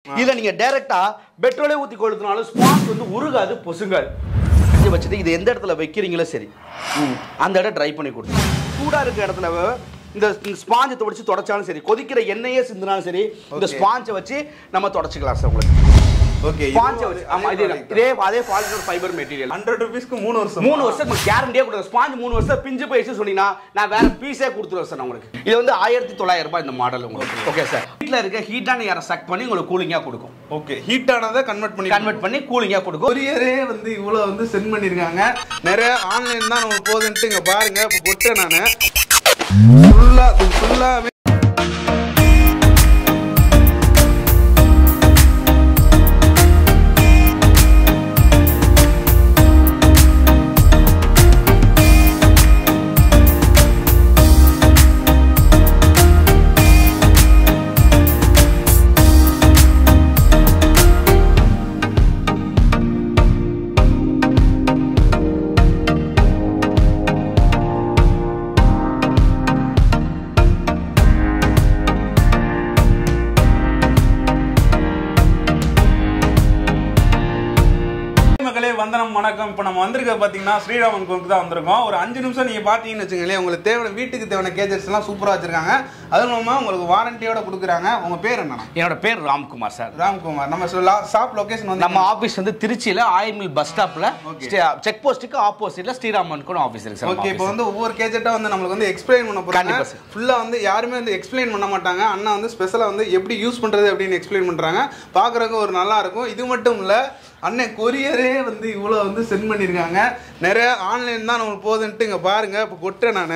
இதுல நீங்க டைரக்டா பெட்ரோலே ஊத்தி கொளுத்தினாலும் ஸ்பான்ஸ் வந்து உருகாது பொசுங்காது இதை வச்சுட்டு இது எந்த இடத்துல வைக்கிறீங்களோ சரி அந்த இடம் ட்ரை பண்ணி கொடுத்து சூடா இருக்க இடத்துல இந்த ஸ்பாஞ்சை துடைச்சு தொடச்சாலும் சரி கொதிக்கிற எண்ணெயே சிந்தினாலும் சரி இந்த Okay. ஸ்பாஞ்சை வச்சு நம்ம தொடச்சிக்கலாம் சார் உங்களுக்கு ஓகே ஸ்பாஞ்சை வச்சு ஆமா இதே இதே அதே பாலிஸ்டர் ஃபைபர் மெட்டீரியல் ஹண்ட்ரட் ருபீஸ்க்கு மூணு வருஷம் மூணு வருஷம் கேரண்டியே கொடுத்த ஸ்பாஞ்ச் மூணு வருஷம் பிஞ்சு போயிடுச்சு சொன்னீங்கன்னா நான் வேற பீஸே கொடுத்துருவேன் சார் உங்களுக்கு இது வந்து ஆயிரத்தி தொள்ளாயிரம் ரூபாய் இந்த மாடல் உங்களுக்கு ஓகே சார் வீட்டில் இருக்க ஹீட்டான ஏரை சக் பண்ணி உங்களுக்கு கூலிங்காக கொடுக்கும் ஓகே ஹீட் ஆனதை கன்வெர்ட் பண்ணி கன்வெர்ட் பண்ணி கூலிங்காக கொடுக்கும் கொரியரே வந்து இவ்வளோ வந்து சென்ட் பண்ணியிருக்காங்க நிறைய ஆன்லைன் தான் நம்ம போகுதுன்ட்டு இங்கே பாருங்க இப்போ பொட்டேன் நான் ஃபுல்லாக ஃபுல்லாகவே மக்களே வந்தனம் வணக்கம் இப்போ நம்ம வந்திருக்க பார்த்தீங்கன்னா ஸ்ரீராமன் கோவுக்கு தான் வந்திருக்கோம் ஒரு அஞ்சு நிமிஷம் நீங்கள் பார்த்தீங்கன்னு வச்சுங்களேன் உங்களுக்கு தேவையான வீட்டுக்கு தேவையான கேஜெட்ஸ் எல்லாம் சூப்பராக வச்சிருக்காங்க அதுவும் இல்லாமல் உங்களுக்கு வாரண்டியோட கொடுக்குறாங்க உங்கள் பேர் என்னண்ணா என்னோட பேர் ராம்குமார் சார் ராம்குமார் நம்ம ஷாப் லொகேஷன் வந்து நம்ம ஆபீஸ் வந்து திருச்சியில ஆயில்மில் பஸ் ஸ்டாப்ல செக் போஸ்ட்டுக்கு ஆப்போசிட்ல ஸ்ரீராமன் கூட ஆபீஸ் இருக்கு சார் ஓகே இப்போ வந்து ஒவ்வொரு கேஜெட்டா வந்து நம்மளுக்கு வந்து எக்ஸ்பிளைன் பண்ண போறாங்க கண்டிப்பா sir. ஃபுல்லா வந்து யாருமே வந்து எக்ஸ்பிளைன் பண்ண மாட்டாங்க அண்ணா வந்து ஸ்பெஷலா வந்து எப்படி யூஸ் பண்றது அப்படின்னு எக்ஸ்பிளைன் பண்றாங்க பாக்குறதுக்கு ஒரு நல்லா இருக்கும் இது மட்டும் இல்ல அண்ணன் கொரியரே வந்து இவ்வளோ வந்து சென்ட் பண்ணியிருக்காங்க நிறைய ஆன்லைன் தான் நம்மளுக்கு போகுதுன்ட்டு இங்கே பாருங்க இப்போ கொட்டேன் நான்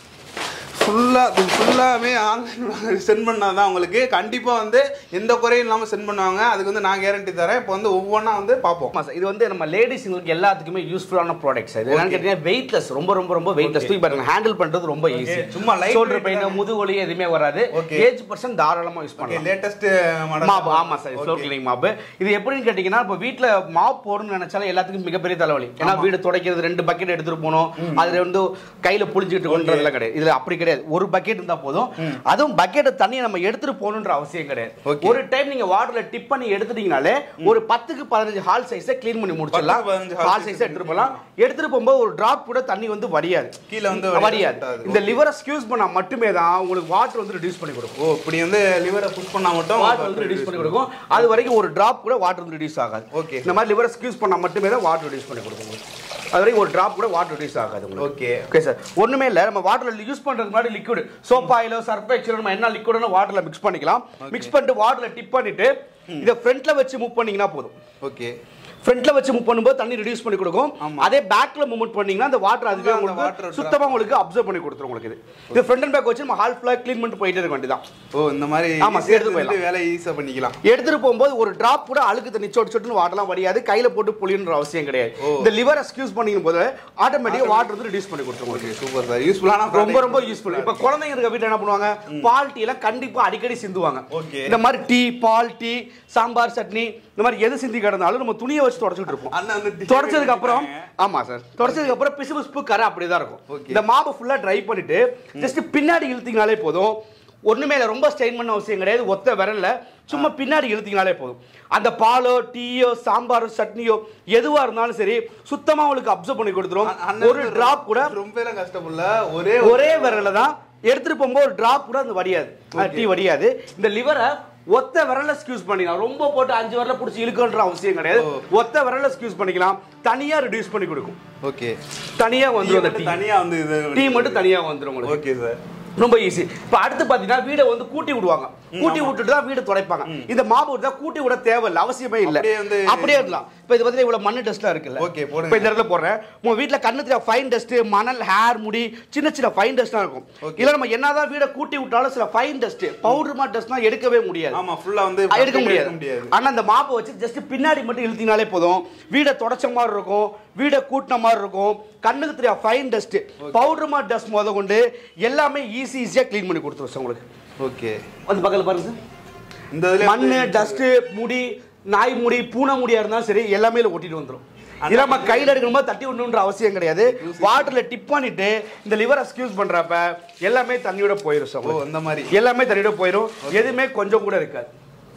ஃபுல்லாக ஃபுல்லாகவே ஆன்லைன் சென்ட் பண்ணால் தான் உங்களுக்கு கண்டிப்பாக வந்து எந்த குறையும் இல்லாமல் சென்ட் பண்ணுவாங்க அதுக்கு வந்து நான் கேரண்டி தரேன் இப்போ வந்து ஒவ்வொன்றா வந்து பார்ப்போம் ஆமா சார் இது வந்து நம்ம லேடிஸ்ங்களுக்கு எல்லாத்துக்குமே யூஸ்ஃபுல்லான ப்ராடக்ட்ஸ் இது என்னன்னு கேட்டீங்கன்னா வெயிட்லெஸ் ரொம்ப ரொம்ப ரொம்ப வெயிட்லெஸ் தூக்கி பாருங்க ஹேண்டில் பண்றது ரொம்ப ஈஸி சும்மா light ஷோல்டர் weight பெயின் தானே. முதுகு எதுவுமே வராது Okay. ஏஜ் பர்சன் தாராளமா யூஸ் ஓகே பண்ணலாம் லேட்டஸ்ட் மாப் ஆமா சார் ஃப்ளோர் கிளீனிங் மாப் இது எப்படின்னு கேட்டீங்கன்னா இப்போ வீட்ல மாப் போடணும்னு நினைச்சாலும் எல்லாத்துக்கும் மிகப்பெரிய தலைவலி ஏன்னா வீடு துடைக்கிறது ரெண்டு பக்கெட் எடுத்துட்டு போகணும் அதுல வந்து கையில புளிஞ்சிட்டு கொண்டுறதுலாம் கிடையாது இதுல அப்படி கிடையாது ஒரு பக்கெட் இருந்தா போதும் அதுவும் பக்கெட் தண்ணியை நம்ம எடுத்துட்டு போகணுன்ற அவசியம் கிடையாது Okay. ஒரு டைம் நீங்க வாட்டர்ல டிப் பண்ணி எடுத்துட்டீங்கனாலே ஒரு பத்துக்கு பதினஞ்சு ஹால் சைஸை க்ளீன் பண்ணி முடிச்சிடலாம் பதினஞ்சு hall ஹால் size சைஸ் எடுத்துட்டு போகலாம் எடுத்துட்டு போகும்போது ஒரு டிராப் கூட தண்ணி வந்து வடியாது கீழே வந்து வடியாது வடியாது. இந்த லிவரை ஸ்கியூஸ் பண்ணா மட்டுமே தான் உங்களுக்கு வாட்டர் வந்து ரெடியூஸ் பண்ணி கொடுக்கும் ஓ இப்படி வந்து லிவரை புஷ் பண்ணா மட்டும் வாட்டர் வந்து ரெடியூஸ் பண்ணி கொடுக்கும் அது வரைக்கும் ஒரு டிராப் கூட வாட்டர் வந்து ரெடியூஸ் ஆகாது Okay. இந்த மாதிரி லிவரை ஸ்கியூஸ் பண்ணா மட்டுமே தான் வாட்டர் ரெடியூஸ் பண்ணி கொடுக்கும் உங்களுக்கு. அது வரைக்கும் ஒரு டிராப் கூட வாட்டர் ரெடியூஸ் ஆகாது உங்களுக்கு ஓகே ஓகே சார் ஒண்ணுமே இல்ல நம்ம வாட்டர்ல யூஸ் பண்றதுக்கு முன்னாடி லிக்விட் சோப் ஆயிலோ சர்ஃப் எக்ஸல் நம்ம என்ன லிக்விட்னு வாட்டர்ல மிக்ஸ் பண்ணிக்கலாம் மிக்ஸ் பண்ணிட்டு வாட்டர்ல டிப் பண்ணிட்டு இதை ஃப்ரண்ட்ல வச்சு மூவ் பண்ணீங்கன்னா போதும் ஓகே ஃப்ரண்ட்ல வச்சு மூவ் பண்ணும்போது தண்ணி ரெடியூஸ் பண்ணி கொடுக்கும் ஆமா. அதே பேக்ல மூவ்மெண்ட் பண்ணீங்கன்னா அந்த வாட்டர் அதுவே அந்த water உங்களுக்கு drop சுத்தமா உங்களுக்கு அப்சர்வ் பண்ணி கொடுத்துரும் உங்களுக்கு இது இது ஃப்ரண்ட் அண்ட் பேக் வச்சு நம்ம ஹால் ஃபுல்லா க்ளீன் பண்ணிட்டு போயிட்டே இருக்க வேண்டியதான் ஓ இந்த மாதிரி ஆமா, easy ஆ எடுத்து செஞ்சுட்டு வேலையை ஈஸியாக பண்ணிக்கலாம் எடுத்துட்டு போகும்போது ஒரு டிராப் கூட அழுக்கு தண்ணி சொட்டு சொட்டுன்னு வாட்டர்லாம் வடியாது கையில போட்டு புளியன்ற அவசியம் கிடையாது ஓ. இந்த லிவர் எக்ஸ்கியூஸ் பண்ணிக்கும் போது ஆட்டோமேட்டிக்கா வாட்டர் வந்து ரெடியூஸ் பண்ணி கொடுத்துரும் உங்களுக்கு ஓகே சூப்பர் சார் யூஸ்ஃபுல்லான ரொம்ப ரொம்ப யூஸ்ஃபுல் இப்ப குழந்தைங்க இருக்க வீட்ல என்ன பண்ணுவாங்க பால் டீ எல்லாம் கண்டிப்பா அடிக்கடி சிந்துவாங்க Okay. இந்த மாதிரி டீ பால் டீ சாம்பார் சட்னி இந்த மாதிரி எது சிந்தி கிடந்தாலும் நம்ம துணியை வச்சு தொடச்சிட்டு இருப்போம் அண்ணன் வந்து தொடச்சதுக்கு அப்புறம் ஆமா சார் தொடச்சதுக்கு அப்புறம் பிசு பிசுப்பு கரை அப்படியே தான் இருக்கும் Okay. இந்த மாவை ஃபுல்லா ட்ரை பண்ணிட்டு ஜஸ்ட் பின்னாடி இழுத்தீங்கனாலே போதும் ஒண்ணுமே இல்லை ரொம்ப ஸ்ட்ரெயின் பண்ண அவசியம் கிடையாது ஒத்த விரல்ல சும்மா பின்னாடி இழுத்தீங்கனாலே போதும் அந்த பாலோ டீயோ சாம்பாரோ சட்னியோ எதுவா இருந்தாலும் சரி சுத்தமா உங்களுக்கு அப்சர்வ் பண்ணி கொடுத்துரும் அண்ணன் ஒரு வந்து டிராப் கூட ரொம்ப எல்லாம் கஷ்டப்படல ஒரே ஒரே விரல்ல தான் எடுத்துட்டு போகும்போது ஒரு டிராப் கூட அந்த வடியாது டீ வடியாது இந்த லிவரை ஒத்த விரல்ல ஸ்கியூஸ் பண்ணிக்கலாம் ரொம்ப போட்டு அஞ்சு விரல பிடிச்சி இழுக்கன்ற அவசியம் கிடையாது ஒத்த விரல்ல ஸ்கியூஸ் பண்ணிக்கலாம் தனியா ரெடியூஸ் பண்ணி கொடுக்கும் ஓகே தனியா வந்துரும் அந்த டீ தனியா வந்து இது டீ மட்டும் தனியா வந்துரும் உங்களுக்கு ஓகே சார் ரொம்ப ஈஸி இப்போ அடுத்து பார்த்தீங்கன்னா வீடை வந்து கூட்டி விடுவாங்க கூட்டி விட்டுட்டு தான் வீடு துடைப்பாங்க இந்த மாவு தான் கூட்டி விட தேவையில்லை அவசியமே இல்லை அப்படியே வந்து- அப்படியே இருக்கலாம் இப்போ இது பார்த்தீங்கன்னா இவ்வளோ மண்ணு டஸ்ட்லாம் இருக்குல்ல Okay, போடுங்க. இப்போ இந்த இடத்துல போடுறேன் உங்க வீட்டில் கண்ணு ஃபைன் டஸ்ட் மணல் ஹேர் முடி சின்ன சின்ன ஃபைன் டஸ்ட்லாம் இருக்கும் Okay. இல்லை நம்ம என்னதான் வீடை கூட்டி விட்டாலும் சில ஃபைன் டஸ்ட் பவுடர் மாதிரி டஸ்ட்லாம் எடுக்கவே முடியாது ஆமா ஃபுல்லா வந்து எடுக்க முடியாது முடியாது ஆனா அந்த மாப்பை வச்சு ஜஸ்ட் பின்னாடி மட்டும் இழுத்தீங்கனாலே போதும் வீடை தொடச்ச மாதிரி இருக்கும் வீடை கூட்டின மாதிரி இருக்கும் கண்ணுக்கு தெரியா ஃபைன் டஸ்ட் பவுடர் மாதிரி டஸ்ட் முத கொண்டு எல்லாமே ஈஸி ஈஸியா க்ளீன் பண்ணி கொடுத்துரும் சார் உங்களுக்கு ஓகே வந்து பக்கத்துல பாருங்க சார் இந்த இதுல மண்ணு டஸ்ட் முடி நாய் முடி பூனை முடியா இருந்தாலும் சரி எல்லாமே இதுல ஒட்டிட்டு வந்துரும் இதெல்லாம் நம்ம கையில எடுக்கும்போது தட்டி விடணுன்ற அவசியம் கிடையாது வாட்டர்ல டிப் பண்ணிட்டு இந்த லிவரை ஸ்கியூஸ் பண்றப்ப எல்லாமே தண்ணியோட போயிடும் சார் ஓ உங்களுக்கு. இந்த மாதிரி எல்லாமே தண்ணியோட போயிடும் எதுவுமே கொஞ்சம் கூட இருக்காது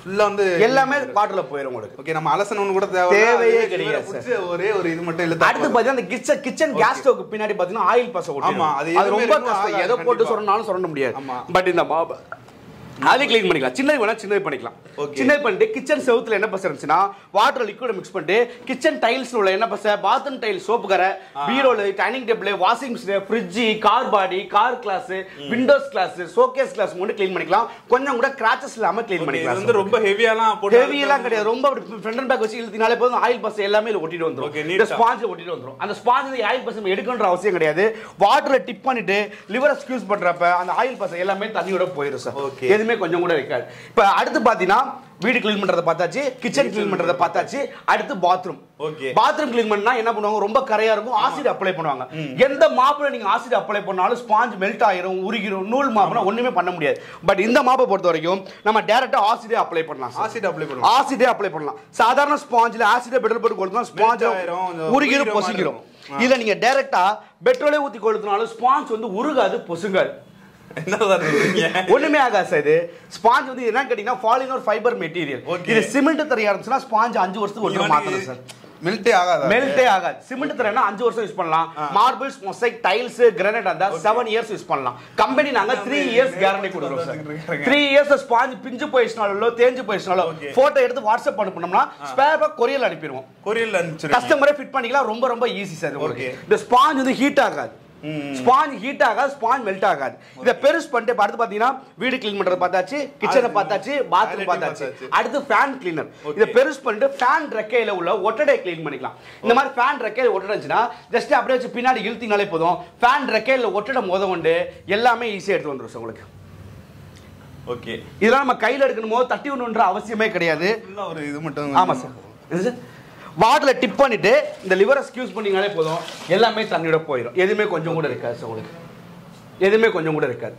ஃபுல்லா வந்து எல்லாமே வாட்டர்ல போயிடும் உங்களுக்கு ஓகே நம்ம அலசணும்னு கூட தேவை தேவையே கிடையாது சார். ஒரே ஒரு இது மட்டும் இல்ல அடுத்து பாத்தீங்கன்னா அந்த கிச்சன் கிச்சன் கேஸ் ஸ்டோவ்க்கு பின்னாடி பாத்தீங்கன்னா ஆயில் பச ஆமா, அது அது எதுவுமே ரொம்ப remove கஷ்டம் ஆகாது, எதை போட்டு கண்டிப்பா. சொல்லணும்னாலும் சொல்ல முடியாது ஆமா. பட் இந்த மாவு அது க்ளீன் பண்ணிக்கலாம் சின்னது வேணா சின்னது பண்ணிக்கலாம் Okay. சின்னது பண்ணிட்டு கிச்சன் செவுத்துல என்ன பச இருந்துச்சுன்னா வாட்டர் லிக்விட் மிக்ஸ் பண்ணிட்டு கிச்சன் டைல்ஸ் உள்ள என்ன பச பாத்ரூம் டைல் சோப்பு கரை பீரோல dining table washing machine fridge car body car glass windows glass showcase glass மட்டும் க்ளீன் பண்ணிக்கலாம் கொஞ்சம் கூட கிராச்சஸ் இல்லாம க்ளீன் இது பண்ணிக்கலாம் வந்து ரொம்ப ஹெவியாலாம் போட்டு ஹெவி எல்லாம் கிடையாது ரொம்ப அப்படி ஃப்ரண்ட் அண்ட் பேக் வச்சு இழுத்தினாலே போதும் ஆயில் பஸ் எல்லாமே இதுல ஒட்டிட்டு வந்துரும் Okay, neat இந்த ஆ. ஸ்பாஞ்ச் ஒட்டிட்டு வந்துரும் அந்த ஸ்பாஞ்ச் ஆயில் பஸ் எடுக்கணுன்ற அவசியம் கிடையாது வாட்டர்ல டிப் பண்ணிட்டு லிவரை ஸ்க்யூஸ் பண்றப்ப அந்த ஆயில் பஸ் எல்லாமே தண்ணியோட போயிடும் சார் Okay. எதுவுமே கொஞ்சம் கூட இருக்காது இப்ப அடுத்து பாத்தீங்கன்னா வீடு க்ளீன் பண்றத பார்த்தாச்சு கிச்சன் க்ளீன் பண்றத பார்த்தாச்சு அடுத்து பாத்ரூம் Okay. பாத்ரூம் க்ளீன் பண்ணா என்ன பண்ணுவாங்க ரொம்ப கரையா இருக்கும் ஆசிட் அப்ளை பண்ணுவாங்க எந்த மாப்புல நீங்க ஆசிட் அப்ளை பண்ணாலும் ஸ்பாஞ்ச் மெல்ட் ஆயிரும் உருகிரும் நூல் மாப்புனா ஒண்ணுமே பண்ண முடியாது பட் இந்த மாப்பை பொறுத்த வரைக்கும் நம்ம டைரக்டா ஆசிடே அப்ளை பண்ணலாம் sir. ஆசிட் அப்ளை பண்ணுவோம் ஆசிடே அப்ளை பண்ணலாம் சாதாரண ஸ்பாஞ்சில் ஆசிடே பெட்ரோல் போட்டு கொளுத்தினா ஸ்பாஞ்ச் Melt ஆயிரும், கொஞ்சம் உருகிரும் உருகிற மாதிரி பொசுங்கிரும் இருக்கும். இதுல நீங்க டைரக்டா பெட்ரோலே ஊத்தி கொளுத்தினாலும் ஸ்பாஞ்ச் வந்து உருகாது பொசுங்காது என்ன சார் சொல்றீங்க ஒண்ணுமே ஆகாது சார் இது ஸ்பாஞ்ச் வந்து என்ன கேட்டீங்கன்னா ஃபாலின் ஒரு ஃபைபர் மெட்டீரியல் Okay. இது சிமெண்ட் தரையா இருந்துச்சுன்னா ஸ்பாஞ்ச் அஞ்சு வருஷத்துக்கு ஒன்று மாத்தணும் சார் மெல்ட்டே ஆகாதா மெல்ட்டே ஆகாது சிமெண்ட் தரேன்னா அஞ்சு வருஷம் யூஸ் பண்ணலாம் மார்பிள்ஸ் மொசைக் டைல்ஸ் கிரானைட் அந்த செவன் இயர்ஸ் யூஸ் பண்ணலாம் கம்பெனி நாங்க த்ரீ இயர்ஸ் கேரண்டி கொடுக்குறோம் சார் த்ரீ இயர்ஸ் ஸ்பாஞ்ச் பிஞ்சு போயிடுச்சுனாலோ தேஞ்சு போயிடுச்சுனாலோ Okay. போட்டோ எடுத்து வாட்ஸ்அப் அனுப்பினோம்னா ஸ்பேர் கொரியல் அனுப்பிடுவோம் கொரியல் அனுப்பிச்சிருக்கீங்க கஸ்டமரே ஃபிட் பண்ணிக்கலாம் ரொம்ப ரொம்ப ஈஸி சார் உங்களுக்கு Okay. இந்த ஸ்பாஞ்ச் வந்து ஹீட் ஆகாது ஸ்பாஞ்ச் ஹீட் ஆகாது ஸ்பாஞ்ச் மெல்ட் ஆகாது இதை பெருசு பண்ணிட்டு இப்ப அடுத்து பாத்தீங்கன்னா வீடு க்ளீன் பண்றது பார்த்தாச்சு கிச்சனை அது பார்த்தாச்சு பாத்ரூம் toilet பார்த்தாச்சு பார்த்தாச்சு. அடுத்து ஃபேன் கிளீனர் இதை பெருசு பண்ணிட்டு ஃபேன் ரெக்கையில உள்ள ஒட்டடை க்ளீன் பண்ணிக்கலாம் இந்த மாதிரி ஃபேன் ரெக்கையில ஒட்டடை இருந்துச்சுன்னா ஜஸ்ட் அப்படியே வச்சு பின்னாடி இழுத்தினாலே போதும் ஃபேன் ரெக்கையில ஒட்டடை முத கொண்டு எல்லாமே ஈஸியா எடுத்து வந்துரும் சார் உங்களுக்கு ஓகே இதெல்லாம் நம்ம கையில எடுக்கணுமோ தட்டி விடணுன்ற அவசியமே கிடையாது ஃபுல்லா ஒரு இது மட்டும் ஆமா சார் இது சார் வாட்டர்ல டிப் பண்ணிட்டு இந்த லிவரை ஸ்கியூஸ் பண்ணீங்களே போதும் எல்லாமே தண்ணியோட போயிடும் எதுவுமே கொஞ்சம் கூட இருக்காது சார் உங்களுக்கு எதுவுமே கொஞ்சம் கூட இருக்காது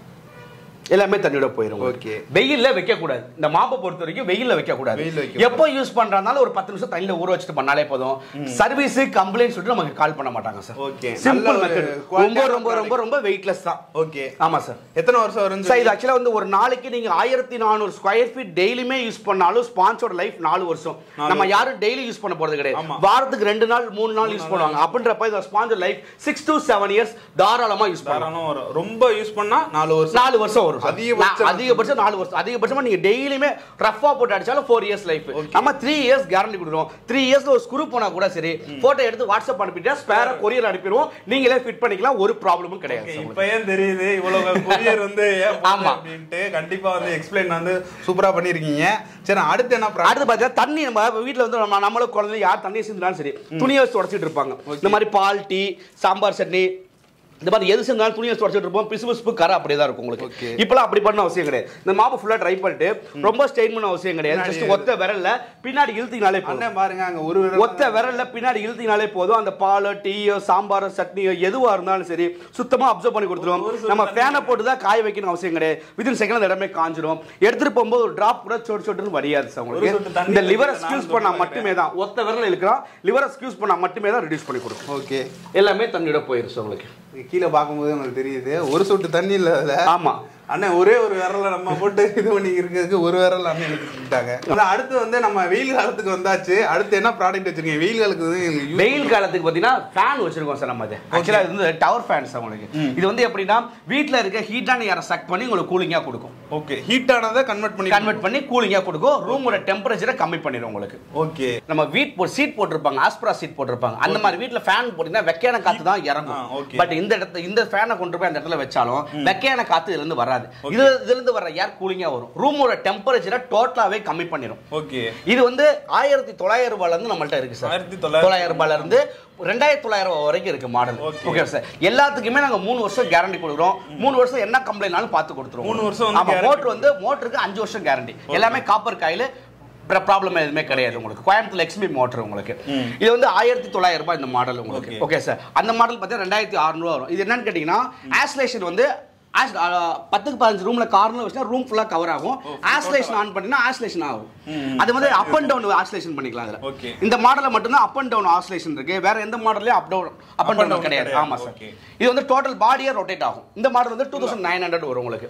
எல்லாமே தண்ணியோட போயிடும் Okay. வெயில்ல வைக்க கூடாது இந்த மாப்பை பொறுத்த வரைக்கும் வெயில்ல வைக்க கூடாது வெயில்ல வைக்க எப்போ யூஸ் பண்றதுனால ஒரு பத்து நிமிஷம் தண்ணியில ஊற வச்சுட்டு பண்ணாலே போதும் சர்வீஸ் கம்ப்ளைண்ட் சொல்லிட்டு நமக்கு கால் பண்ண மாட்டாங்க சார் Okay. சிம்பிள் நல்ல ஒரு மெத்தட் quality ரொம்ப ஆன ரொம்ப ரொம்ப ரொம்ப வெயிட்லெஸ் தான் ஓகே ஆமா சார் எத்தனை வருஷம் வரும் சார் இது ஆக்சுவலா வந்து ஒரு நாளைக்கு நீங்க ஆயிரத்தி நானூறு ஸ்கொயர் ஃபீட் டெய்லியுமே யூஸ் பண்ணாலும் ஸ்பான்சோட லைஃப் நாலு வருஷம் நாலு நம்ம யாரும் டெய்லி யூஸ் பண்ண போறது ஆமா. கிடையாது வாரத்துக்கு ரெண்டு நாள் மூணு நாள் யூஸ் பண்ணுவாங்க அப்படின்றப்ப இந்த sponge life six to seven years தாராளமா யூஸ் பண்ணலாம் தாராளம் வரும் ரொம்ப யூஸ் பண்ணா நாலு வருஷம் நாலு வருஷம் வரும் sir. அதிகபட்சம் நான் அதிகபட்சம் நாலு வருஷம் அதிகபட்சமா நீங்க டெய்லியுமே ரஃபா போட்டு அடிச்சாலும் ஃபோர் இயர்ஸ் லைஃப் நம்ம த்ரீ இயர்ஸ் கேரண்டி கொடுக்குறோம் த்ரீ இயர்ஸ்ல ஒரு ஸ்க்ரூ போனா கூட சரி போட்டோ எடுத்து வாட்ஸ்அப் அனுப்பிட்டா ஸ்பேர கொரியர் அனுப்பிடுவோம் நீங்களே ஃபிட் பண்ணிக்கலாம் ஒரு ப்ராப்ளமும் கிடையாது Okay, sir. இப்ப ஏன் தெரியுது இவ்வளவு கொரியர் வந்து ஏன் போகுது ஆமா. அப்படின்ட்டு கண்டிப்பா வந்து எக்ஸ்பிளைன் வந்து சூப்பரா பண்ணிருக்கீங்க சரி அடுத்து என்ன problem? அடுத்து பார்த்தா தண்ணி நம்ம வீட்ல வந்து நம்ம நம்மளும் குழந்தை யார் தண்ணி செஞ்சாலும் சரி துணியை வச்சு உடச்சிட்டு இருப்பாங்க இந்த மாதிரி பால் டீ சாம்பார் சட்னி இந்த மாதிரி எது செஞ்சாலும் துணியை வச்சு உடச்சிட்டு இருப்போம் பிசு பிசுப்பு கரை அப்படியே தான் இருக்கும் உங்களுக்கு Okay. இப்பெல்லாம் அப்படி பண்ண அவசியம் கிடையாது இந்த மாப்பு ஃபுல்லா ட்ரை பண்ணிட்டு ரொம்ப ஸ்ட்ரெயின் பண்ண அவசியம் கிடையாது பின்னாடி ஜஸ்ட் ஒத்த விரல்ல பின்னாடி இழுத்தினாலே போதும் அண்ணன் பாருங்க அங்க ஒரு விரல் ஒத்த விரல்ல பின்னாடி இழுத்தினாலே போதும் அந்த பாலோ டீயோ சாம்பாரோ சட்னியோ எதுவா இருந்தாலும் சரி சுத்தமா அப்சர்வ் பண்ணி கொடுத்துருவோம் நம்ம ஃபேனை போட்டு தான் காய வைக்கணும் அவசியம் கிடையாது வித்தின் செகண்ட் அந்த இடமே காஞ்சிரும் எடுத்துட்டு போகும்போது ஒரு டிராப் கூட சொட்டு சொட்டுன்னு வடியாது சார் ஒரு சொட்டு உங்களுக்கு தண்ணி இந்த லிவரை நானும் ஸ்கியூஸ் தொட்டு பண்ணா பார்க்கிறேன். மட்டுமே தான் ஒத்த விரல் இழுக்கிறோம் லிவரை ஸ்கியூஸ் பண்ணா மட்டுமே தான் ரெடியூஸ் பண்ணி கொடுக்கும் ஓகே எல்லாமே தண்ணியோட போயிடும் சார் உங்களுக்கு கீழே பார்க்கும்போது உங்களுக்கு தெரியுது ஒரு சொட்டு தண்ணி இல்ல அதுல ஆமா அண்ணன் ஒரே ஒரு விரல நம்ம போட்டு இது பண்ணி இருக்கிறதுக்கு ஒரு விரல் அண்ணன் எடுத்துக்கிட்டாங்க ஆனா அடுத்து வந்து நம்ம வெயில் காலத்துக்கு வந்தாச்சு அடுத்து என்ன ப்ராடக்ட் வச்சிருக்கீங்க வெயில் காலத்துக்கு வந்து எங்களுக்கு use- வெயில் காலத்துக்கு பாத்தீங்கன்னா ஃபேன் வச்சிருக்கோம் சார் நம்ம அது ஆக்சுவலா இது வந்து டவர் ஃபேன்ஸ் உங்களுக்கு இது வந்து எப்படின்னா வீட்ல இருக்க ஹீட்டான ஏரை சக் பண்ணி உங்களுக்கு கூலிங்கா கொடுக்கும் ஓகே ஹீட் ஆனதை கன்வெர்ட் பண்ணி கன்வெர்ட் பண்ணி கூலிங்கா கொடுக்கும் ரூமோட டெம்பரேச்சரை கம்மி பண்ணிடும் உங்களுக்கு ஓகே நம்ம வீட் போ சீட் போட்டிருப்பாங்க ஆஸ்ப்ரா சீட் போட்டிருப்பாங்க அந்த மாதிரி வீட்ல ஃபேன் போட்டீங்கன்னா வெக்கையான காத்து தான் ஆ, இறங்கும் okay. பட் இந்த இடத்துல இந்த ஃபேனை கொண்டு போய் அந்த இடத்துல வச்சாலும் வெக்கையான காத்து இதுல இருந்து வராது இது இதுல இருந்து வர ஏர் கூலிங்கா வரும் ரூமோட டெம்பரேச்சரை டோட்டலாவே கம்மி பண்ணிடும் ஓகே இது வந்து ஆயிரத்தி தொள்ளாயிரம் ரூபாயில இருந்து நம்மள்ட்ட இருக்கு சார் ஆயிரத்தி தொள்ளாயிரம் தொள்ளாயிரம் ரூபாயில இருந்து ரெண்டாயிரத்தி தொள்ளாயிரம் ரூபாய் வரைக்கும் இருக்கு மாடல் Okay. ஓகே சார் எல்லாத்துக்குமே நாங்க மூணு வருஷம் கேரண்டி கொடுக்குறோம் மூணு வருஷம் என்ன கம்ப்ளைண்ட்னாலும் பார்த்து கொடுத்துருவோம் மூணு வருஷம் வந்து ஆமா guarantee மோட்டர் வந்து மோட்டருக்கு அஞ்சு வருஷம் கேரண்டி எல்லாமே காப்பர் காயில் ப்ராப்ளம் எதுவுமே கிடையாது உங்களுக்கு கோயம்புத்தூர் எக்ஸ்பி மோட்டர் உங்களுக்கு இது வந்து ஆயிரத்தி தொள்ளாயிரம் ரூபாய் இந்த மாடல் உங்களுக்கு Okay. ஓகே சார் அந்த மாடல் பார்த்தீங்கன்னா ரெண்டாயிரத்தி அறுநூறுவா வரும் இது என்னன்னு கேட்டிங்கன்னா ஆஸ்லேஷன் வந்து as- ஆ, பத்துக்கு பதினஞ்சு ரூம்ல கார்னர் வச்சா ரூம் ஃபுல்லா கவர் ஆகும் ஆஸ்லேஷன் ஆன் பண்ணினா ஆஸ்லேஷன் ஆகும் அது வந்து அப் அண்ட் டவுன் ஆஸ்லேஷன் பண்ணிக்கலாம் அதுல Okay. இந்த மாடல்ல மட்டும்தான் அப் அண்ட் டவுன் ஆஸ்லேஷன் இருக்கு வேற எந்த மாடல்லயும் up down up and down down கிடையாது கிடையாது. ஆமா சார் Okay. இது வந்து டோட்டல் பாடியே ரொட்டேட் ஆகும் இந்த மாடல் வந்து டூ தௌசண்ட் நைன் ஹண்ட்ரட் வரும் உங்களுக்கு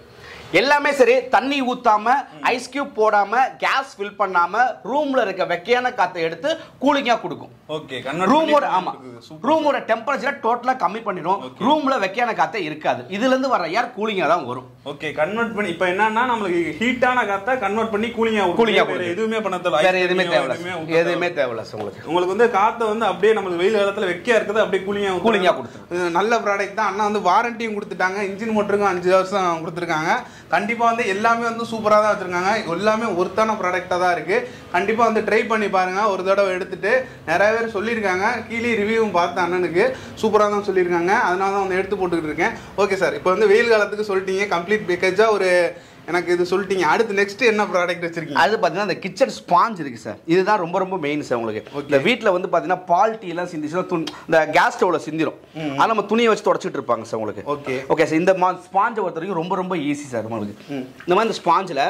எல்லாமே சரி தண்ணி ஊத்தாம ஐஸ் கியூப் போடாம கேஸ் ஃபில் பண்ணாம ரூம்ல இருக்க வெக்கையான காத்தை எடுத்து கூலிங்கா கொடுக்கும் ஓகே ரூமோட ஆமா ரூமோட டெம்பரேச்சரை டோட்டலா கம்மி பண்ணிடும் ரூம்ல வெக்கையான காத்தே இருக்காது இதுல இருந்து வர ஏர் கூலிங்கா தான் வரும் ஓகே கன்வெர்ட் பண்ணி இப்போ என்னன்னா நம்மளுக்கு ஹீட்டான காத்தா கன்வெர்ட் பண்ணி கூலிங்கா கூலிங்கா வேற கொடுக்கும். எதுவுமே பண்ண தேவை வேற எதுவுமே தேவையில்ல ஊத்த எதுவுமே தேவையில்ல சார் உங்களுக்கு உங்களுக்கு வந்து காத்த வந்து அப்படியே நம்மளுக்கு வெயில் காலத்துல வெக்கையா இருக்குது அப்படியே கூலிங்கா கூலிங்கா கொடுத்துரும் இது நல்ல ப்ராடக்ட் தான் அண்ணா வந்து வாரண்டியும் கொடுத்துட்டாங்க இன்ஜின் மோட்டருக்கும் அஞ்சு வருஷம் கொடுத்துருக்காங்க கண்டிப்பாக வந்து எல்லாமே வந்து சூப்பராக தான் வச்சுருக்காங்க எல்லாமே ஒருத்தான ப்ராடக்டாக தான் இருக்குது கண்டிப்பாக வந்து ட்ரை பண்ணி பாருங்கள் ஒரு தடவை எடுத்துட்டு நிறைய பேர் சொல்லியிருக்காங்க கீழே ரிவ்யூவும் பார்த்த அண்ணனுக்கு சூப்பராக தான் சொல்லியிருக்காங்க அதனால தான் வந்து எடுத்து போட்டுக்கிட்டு இருக்கேன் ஓகே சார் இப்போ வந்து வெயில் காலத்துக்கு சொல்லிட்டீங்க கம்ப்ளீட் பேக்கேஜாக ஒரு எனக்கு இது சொல்லிட்டீங்க அடுத்து நெக்ஸ்ட் என்ன ப்ராடக்ட் வச்சிருக்கீங்க அது பார்த்தீங்கன்னா இந்த கிச்சன் ஸ்பாஞ்ச் இருக்கு சார் இதுதான் ரொம்ப ரொம்ப மெயின் சார் உங்களுக்கு இந்த வீட்டில் வந்து பார்த்தீங்கன்னா பால் டீ எல்லாம் சிந்திச்சுன்னா துணி இந்த கேஸ் ஸ்டவ்ல சிந்திரும் அது நம்ம துணியை வச்சு தொடச்சிட்டு இருப்பாங்க சார் உங்களுக்கு ஓகே ஓகே சார் இந்த மா ஸ்பாஞ்சை பொறுத்த வரைக்கும் ரொம்ப ரொம்ப ஈஸி சார் உங்களுக்கு இந்த மாதிரி இந்த ஸ்பாஞ்சில்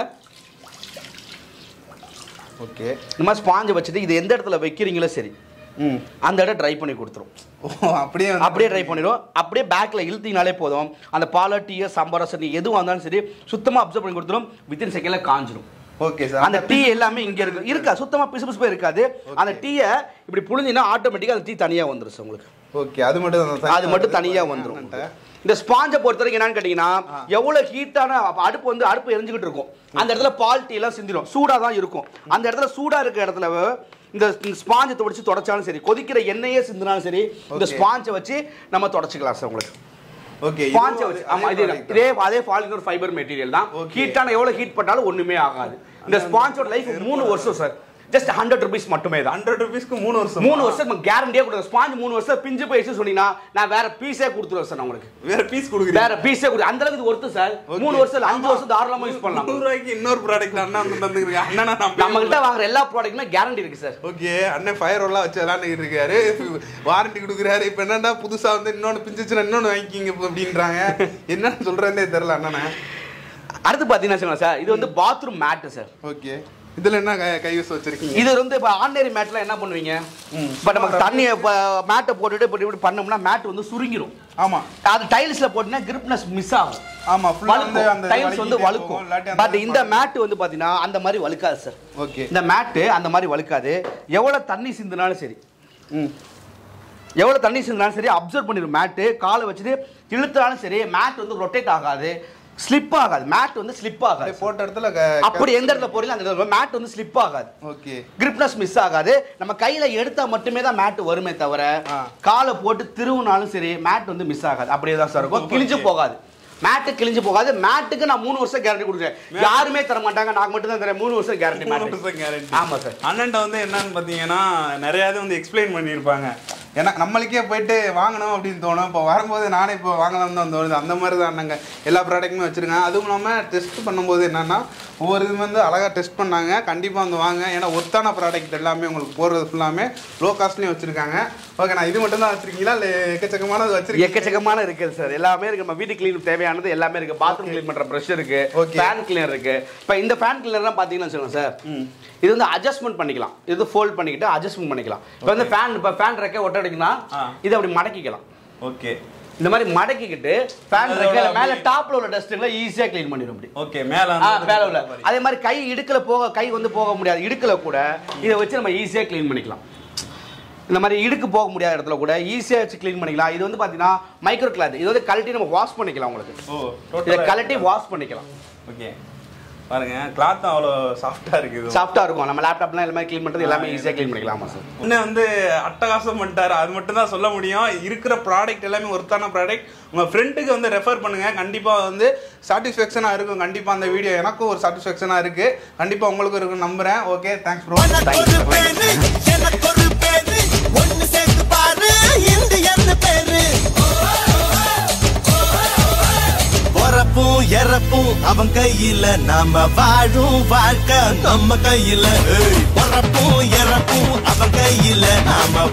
ஓகே இந்த மாதிரி ஸ்பாஞ்சை வச்சுட்டு இது எந்த இடத்துல வைக்கிறீங்களோ சரி ம் அந்த இடம் ட்ரை பண்ணி கொடுத்துரும் ஓ அப்படியே வந்து- அப்படியே ட்ரை பண்ணிடும் அப்படியே பேக்கில் இழுத்தீங்கனாலே போதும் அந்த பாலை டீயை சம்பரசம் எதுவும் வந்தாலும் சரி சுத்தமாக அப்சர்வ் பண்ணி கொடுத்துரும் வித்தின் செகண்டில் காஞ்சிடும் ஓகே சார் அந்த டீ எல்லாமே இங்க இருக்கு இருக்கா சுத்தமா பிசு பிசுப்பே இருக்காது அந்த டீயை இப்படி புழிஞ்சினா ஆட்டோமேட்டிக்கா அந்த டீ தனியா வந்துரும் சார் உங்களுக்கு ஓகே அது மட்டும் தான் அது மட்டும் தனியா வந்துரும் இந்த ஸ்பாஞ்சை பொறுத்த வரைக்கும் என்னன்னு கேட்டீங்கன்னா எவ்வளவு ஹீட்டான அடுப்பு வந்து அடுப்பு எரிஞ்சுக்கிட்டு இருக்கும் அந்த இடத்துல பால் டீ எல்லாம் சிந்திடும் சூடா தான் இருக்கும் அந்த இடத்துல சூடா இருக்க இடத்துல இந்த ஸ்பாஞ்சை துடைச்சு தொடச்சாலும் சரி கொதிக்கிற எண்ணெயே சிந்தினாலும் சரி இந்த Okay. ஸ்பாஞ்சை வச்சு நம்ம தொடச்சிக்கலாம் சார் உங்களுக்கு ஓகே ஸ்பாஞ்சை வச்சு ஆமா இதே தான். இதே அதே ஃபாலின் ஒரு ஃபைபர் மெட்டீரியல் தான் Okay. ஹீட்டான எவ்வளவு ஹீட் பண்ணாலும் ஒண்ணுமே ஆகாது இந்த ஸ்பாஞ்சோட லைஃப் மூணு வருஷம் சார் ஜஸ்ட் ஹண்ட்ரட் ருபீஸ் மட்டுமே தான் ஹண்ட்ரட் ருபீஸ்க்கு மூணு வருஷம் மூணு வருஷம் கேரண்டியே கொடுங்க ஸ்பாஞ்ச் மூணு வருஷம் பிஞ்சு போயிடுச்சு சொன்னீங்கன்னா நான் வேற பீஸே கொடுத்துருவேன் சார் நான் உங்களுக்கு வேற பீஸ் கொடுக்குறீங்க வேற பீஸே கொடு அந்த அளவுக்கு இது ஒர்த்து சார் மூணு வருஷம் இல்ல, அஞ்சு வருஷம் தாராளமா யூஸ் பண்ணலாம் நூறு ரூபாய்க்கு இன்னொரு ப்ராடக்ட் அண்ணா வந்து தந்துருக்காங்க அண்ணா நம்ம கிட்ட வாங்குற எல்லா ப்ராடக்ட்டுமே கேரண்டி இருக்கு சார் ஓகே அண்ணன் ஃபயர் ரோல்லாம் வச்சு விளாண்டுக்கிட்டு இருக்காரு வாரண்டி கொடுக்குறாரு இப்போ என்னடா புதுசா வந்து இன்னொன்று பிஞ்சிச்சுன்னா இன்னொன்று வாங்கிக்கிங்க இப்ப அப்படின்றாங்க என்னன்னு சொல்றேன்னே தெரியல அண்ணனை அடுத்து பாத்தீங்கன்னா வச்சுக்கோங்களேன் சார் இது வந்து பாத்ரூம் மேட்டு சார் ஓகே இதுல என்ன கை கை யூஸ் வச்சிருக்கீங்க இது வந்து இப்போ ஆர்டினரி மேட்ல என்ன பண்ணுவீங்க இப்போ நமக்கு தண்ணி மேட்டை போட்டுட்டு இப்படி இப்படி பண்ணோம்னா மேட் வந்து சுருங்கிரும் ஆமா அது டைல்ஸ்ல போட்டீங்கன்னா கிரிப்னஸ் மிஸ் ஆகும் ஆமா ஃபுல்லா வந்து அந்த டைல்ஸ் வந்து வழுக்கும் பட் இந்த மேட் வந்து பாத்தீங்கன்னா அந்த மாதிரி வழுக்காது சார் ஓகே இந்த மேட்டு அந்த மாதிரி வழுக்காது எவ்வளவு தண்ணி சிந்தினாலும் சரி ம் எவ்வளவு தண்ணி சிந்தினாலும் சரி அப்சர்வ் பண்ணிடும் மேட்டு காலை வச்சுட்டு இழுத்தாலும் சரி மேட் வந்து ரொட்டேட் ஆகாது ஸ்லிப் ஆகாது மேட் வந்து ஸ்லிப் ஆகாது அப்படியே போட்ட இடத்துல அப்படி எந்த இடத்துல போறீங்களோ அந்த இடத்துல மேட் வந்து ஸ்லிப் ஆகாது ஓகே கிரிப்னஸ் மிஸ் ஆகாது நம்ம கையில எடுத்தா மட்டுமே தான் மேட் வருமே தவிர ஆ. காலை போட்டு திருவுனாலும் சரி மேட் வந்து மிஸ் ஆகாது அப்படியே தான் சார் இருக்கும் கிழிஞ்சு போகாது மேட்டு கிழிஞ்சு போகாது மேட்டுக்கு நான் மூணு வருஷம் கேரண்டி கொடுக்குறேன் யாருமே தர மாட்டாங்க நான் மட்டும் தான் தரேன் மூணு வருஷம் கேரண்டி மூணு மேட் வருஷம் guarantee. ஆமா சார் அண்ணன்ட்ட வந்து என்னன்னு பாத்தீங்கன்னா நிறைய இது வந்து எக்ஸ்பிளைன் பண்ணியிருப்பாங்க ஏன்னா நம்மளுக்கே போயிட்டு வாங்கணும் அப்படின்னு தோணும் இப்போ வரும்போது நானே இப்போ வாங்கலாம் தான் தோணுது அந்த மாதிரி தான் நாங்க எல்லா ப்ராடக்ட்டுமே வச்சிருக்கேன் அதுவும் இல்லாமல் டெஸ்ட் பண்ணும்போது என்னன்னா ஒவ்வொரு இது வந்து அழகாக டெஸ்ட் பண்ணாங்க கண்டிப்பாக வந்து வாங்க ஏன்னா ஒத்தான ப்ராடக்ட் எல்லாமே உங்களுக்கு போடுறது ஃபுல்லாமே லோ காஸ்ட்லேயும் வச்சிருக்காங்க ஓகே நான் இது மட்டும் தான் வச்சிருக்கீங்களா இல்லை எக்கச்சக்கமானது வச்சிருக்கீங்க எக்கச்சக்கமான இருக்குது சார் எல்லாமே இருக்கு நம்ம வீட்டு கிளீன் தேவையானது எல்லாமே இருக்கு பாத்ரூம் கிளீன் பண்ற ப்ரஷ் இருக்கு Okay. ஃபேன் கிளீனர் இருக்கு இப்போ இந்த ஃபேன் கிளீனர்லாம் பாத்தீங்கன்னா வச்சுக்கோங்க சார் இது வந்து அட்ஜஸ்ட்மெண்ட் பண்ணிக்கலாம் இது ஃபோல்ட் பண்ணிக்கிட்டு அட்ஜஸ்ட்மெண்ட் பண்ணிக்கலாம் இப்போ வந்து ஃபேன் இப்போ ஃபேன் ரெக்கை ஒட்ட அடிக்கணும் ஆ. இது அப்படி மடக்கிக்கலாம் ஓகே இந்த மாதிரி மடக்கிக்கிட்டு ஃபேன் அதோட ரெக்கையில மேல அப்படி- டாப்ல உள்ள டஸ்ட்டுங்களை ஈஸியா க்ளீன் பண்ணிடும் அப்படி ஓகே மேல ஆ வந்து மேல உள்ள அதே மாதிரி கை இடுக்கல போக கை வந்து போக முடியாது இடுக்கல கூட இதை வச்சு நம்ம ஈஸியா க்ளீன் பண்ணிக்கலாம் இந்த மாதிரி இடுக்கு போக முடியாத இடத்துல கூட ஈஸியா வச்சு க்ளீன் பண்ணிக்கலாம் இது வந்து பாத்தீங்கன்னா மைக்ரோ கிளாத் இது வந்து கழட்டி நம்ம வாஷ் பண்ணிக்கலாம் உங்களுக்கு ஓ இதை டோட்டலா கழட்டி வாஷ் பண்ணிக்கலாம் ஓகே பாருங்க கிளாத் அவ்வளோ சாஃப்டா இருக்குது சாஃப்டா இருக்கும் நம்ம லேப்டாப்லாம் எல்லாமே க்ளீன் பண்றது எல்லாமே ஈஸியா க்ளீன் பண்ணிக்கலாம் ஆமா சார் இன்னும் வந்து அட்டகாசம் பண்ணிட்டாரு அது மட்டும் தான் சொல்ல முடியும் இருக்கிற ப்ராடக்ட் எல்லாமே ஒருத்தான ப்ராடக்ட் உங்க ஃப்ரெண்டுக்கு வந்து ரெஃபர் பண்ணுங்க கண்டிப்பா வந்து சாட்டிஸ்ஃபேக்ஷனாக இருக்கும் கண்டிப்பாக அந்த வீடியோ எனக்கும் ஒரு சாட்டிஸ்ஃபேக்ஷனாக இருக்குது கண்டிப்பாக உங்களுக்கும் இருக்கும் நம்புகிறேன் ஓகே தேங்க்ஸ் ப்ரோ உனக்கொரு பேரு எனக்கொரு பேரு ஒண்ணு சேர்த்து பாரு இந்தியன்னு பேரு பொறப்பும் இறப்பும் அவன் கையில நாம வாழும் வாழ்க்கை நம்ம கையில ஏய், பொறப்பும் இறப்பும் அவன் கையில நாம